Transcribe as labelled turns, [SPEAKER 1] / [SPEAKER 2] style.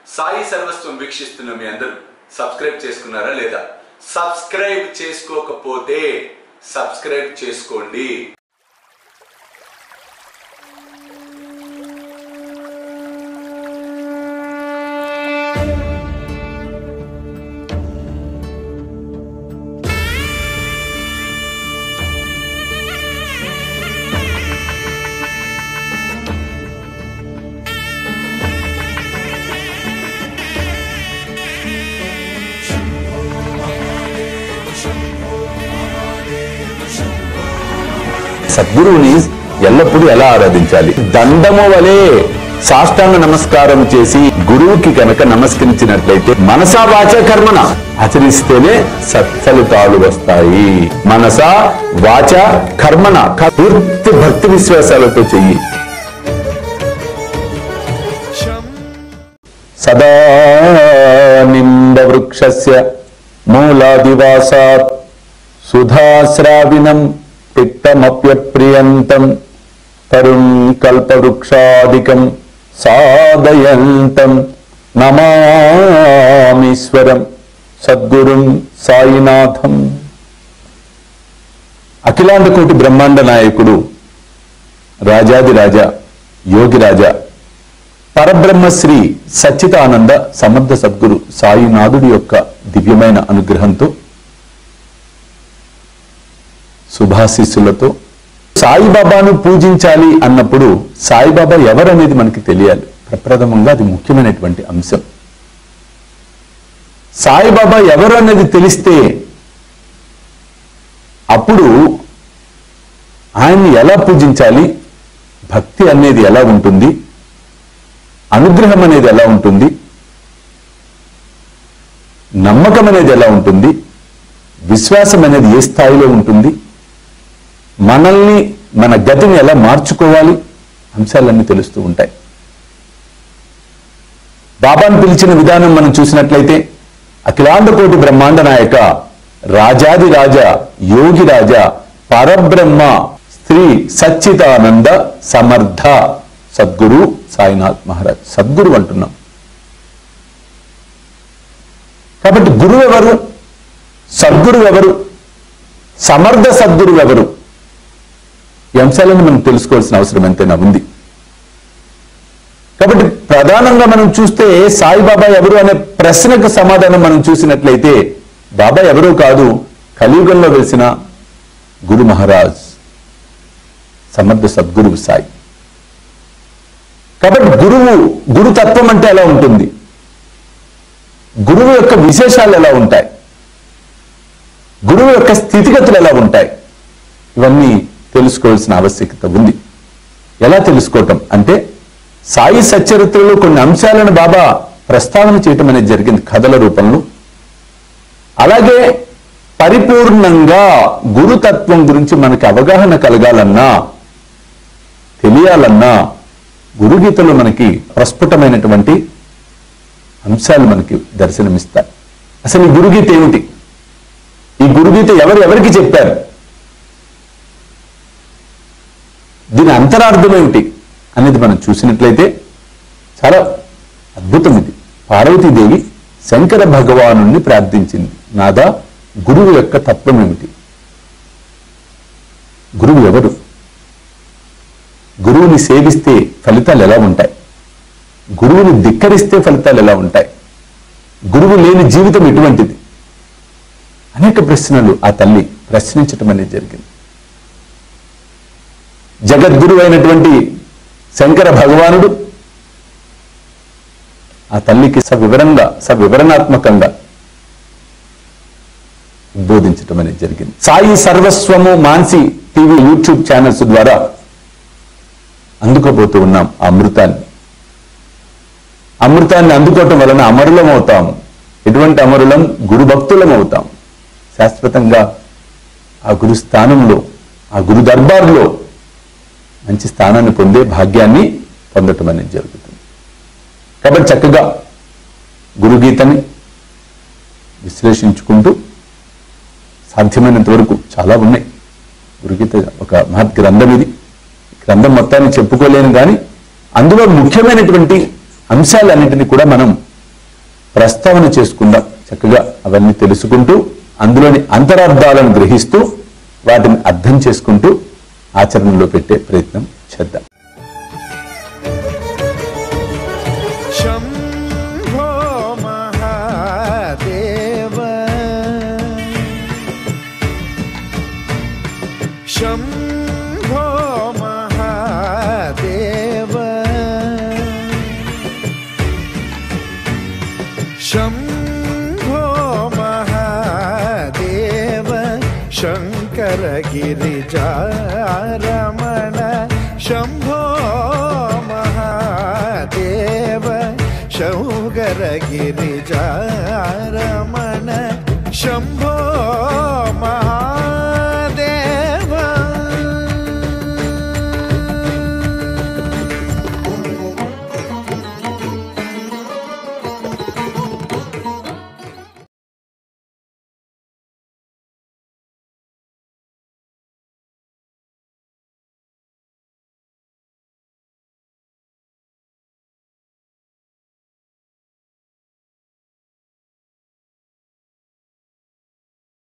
[SPEAKER 1] సాయి సర్వస్వం వీక్షిస్తున్న మీ అందరూ సబ్స్క్రైబ్ చేసుకున్నారా లేదా సబ్స్క్రైబ్ చేసుకోకపోతే సబ్స్క్రైబ్ చేసుకోండి
[SPEAKER 2] సద్గురువుని ఎల్లప్పుడూ ఎలా ఆరాధించాలి దండము వలె సాష్టాంగ నమస్కారం చేసి గురువుకి కనుక నమస్కరించినట్లయితే మనసా వాచ కర్మన ఆచరిస్తేనే సత్ఫలితాలు వస్తాయి మనస వాచ కర్మన క- పూర్తి భక్తి విశ్వాసాలతో చెయ్యి సదా నిందవృక్షస్య మూలాదివాసాత్ సుధాశ్రావిణం తిక్తమప్యప్రియంతం తరుం కల్పవృక్షాదికం సాదయంతం నమామీశ్వరం సద్గురుం సాయినాథం అఖిలాండ కోటి బ్రహ్మాండ నాయకుడు రాజాది రాజా యోగిరాజా పరబ్రహ్మశ్రీ సచ్చితానంద సమర్థ సద్గురు సాయినాథుడి యొక్క దివ్యమైన అనుగ్రహంతో శుభాశీస్సులతో సాయిబాబాను పూజించాలి అన్నప్పుడు సాయిబాబా ఎవరనేది మనకి తెలియాలి ప్రప్రథమంగా అది ముఖ్యమైనటువంటి అంశం సాయిబాబా ఎవరు అనేది తెలిస్తే అప్పుడు ఆయన్ని ఎలా పూజించాలి భక్తి అనేది ఎలా ఉంటుంది అనుగ్రహం అనేది ఎలా ఉంటుంది నమ్మకం అనేది ఎలా ఉంటుంది విశ్వాసం అనేది ఏ స్థాయిలో ఉంటుంది మనల్ని మన గతిని ఎలా మార్చుకోవాలి అంశాలన్నీ తెలుస్తూ ఉంటాయి బాబాను పిలిచిన విధానం మనం చూసినట్లయితే అఖిలాండ కోటి బ్రహ్మాండ నాయక రాజాది రాజా యోగి రాజా పరబ్రహ్మ స్త్రీ సచ్చిదానంద సమర్థ సద్గురు సాయినాథ్ మహారాజ్ సద్గురు అంటున్నాం కాబట్టి గురువు ఎవరు సద్గురు ఎవరు సమర్థ సద్గురు ఎవరు ఈ అంశాలను మనం తెలుసుకోవాల్సిన అవసరం ఎంతైనా ఉంది కాబట్టి ప్రధానంగా మనం చూస్తే సాయిబాబా ఎవరు అనే ప్రశ్నకు సమాధానం మనం చూసినట్లయితే బాబా ఎవరూ కాదు కలియుగంలో వెలిసిన గురు మహారాజ్ సమర్థ సద్గురువు సాయి కాబట్టి గురువు గురుతత్వం అంటే ఎలా ఉంటుంది గురువు యొక్క విశేషాలు ఎలా ఉంటాయి గురువు యొక్క స్థితిగతులు ఎలా ఉంటాయి ఇవన్నీ తెలుసుకోవాల్సిన ఆవశ్యకత ఉంది ఎలా తెలుసుకోవటం అంటే సాయి సచ్చరిత్రలో కొన్ని అంశాలను బాబా ప్రస్తావన చేయటం అనేది జరిగింది కథల రూపంలో అలాగే పరిపూర్ణంగా గురుతత్వం గురించి మనకి అవగాహన కలగాలన్నా తెలియాలన్నా గురుగీతలో మనకి ప్రస్ఫుటమైనటువంటి అంశాలు మనకి దర్శనమిస్తాయి అసలు ఈ గురుగీత ఏమిటి ఈ గురుగీత ఎవరు ఎవరికి చెప్పారు దీని అంతరార్థం ఏమిటి అనేది మనం చూసినట్లయితే చాలా అద్భుతం ఇది పార్వతీదేవి శంకర భగవాను ప్రార్థించింది నాదా గురువు యొక్క తత్వం ఏమిటి గురువు ఎవరు గురువుని సేవిస్తే ఫలితాలు ఎలా ఉంటాయి గురువుని ధిక్కరిస్తే ఫలితాలు ఎలా ఉంటాయి గురువు లేని జీవితం ఎటువంటిది అనేక ప్రశ్నలు ఆ తల్లి ప్రశ్నించటం అనేది జరిగింది జగద్గురు అయినటువంటి శంకర భగవానుడు ఆ తల్లికి సవివరంగా సవివరణాత్మకంగా ఉద్బోధించటం అనేది జరిగింది సాయి సర్వస్వము మాన్సి టీవీ యూట్యూబ్ ఛానల్స్ ద్వారా అందుకోబోతూ ఉన్నాం ఆ అమృతాన్ని అమృతాన్ని అందుకోవటం వలన అమరులం అవుతాం ఎటువంటి అమరులం గురు భక్తులం అవుతాం శాశ్వతంగా ఆ గురు స్థానంలో ఆ గురు దర్బార్లో మంచి స్థానాన్ని పొందే భాగ్యాన్ని పొందటం అనేది జరుగుతుంది కాబట్టి చక్కగా గురుగీతని విశ్లేషించుకుంటూ సాధ్యమైనంత వరకు చాలా ఉన్నాయి గురుగీత ఒక మహత్ గ్రంథం ఇది గ్రంథం మొత్తాన్ని చెప్పుకోలేను కానీ అందులో ముఖ్యమైనటువంటి అంశాలన్నింటినీ కూడా మనం ప్రస్తావన చేసుకుందాం చక్కగా అవన్నీ తెలుసుకుంటూ అందులోని అంతరార్థాలను గ్రహిస్తూ వాటిని అర్థం చేసుకుంటూ ఆచరణలో పెట్టే ప్రయత్నం చేద్దాం
[SPEAKER 3] शम्भो महादेव शम्भो महादेव शम्भो महादेव शङ्कर गिरिजारमण शम्भो महादेव शौगर गिरिजारमण शम्भो महा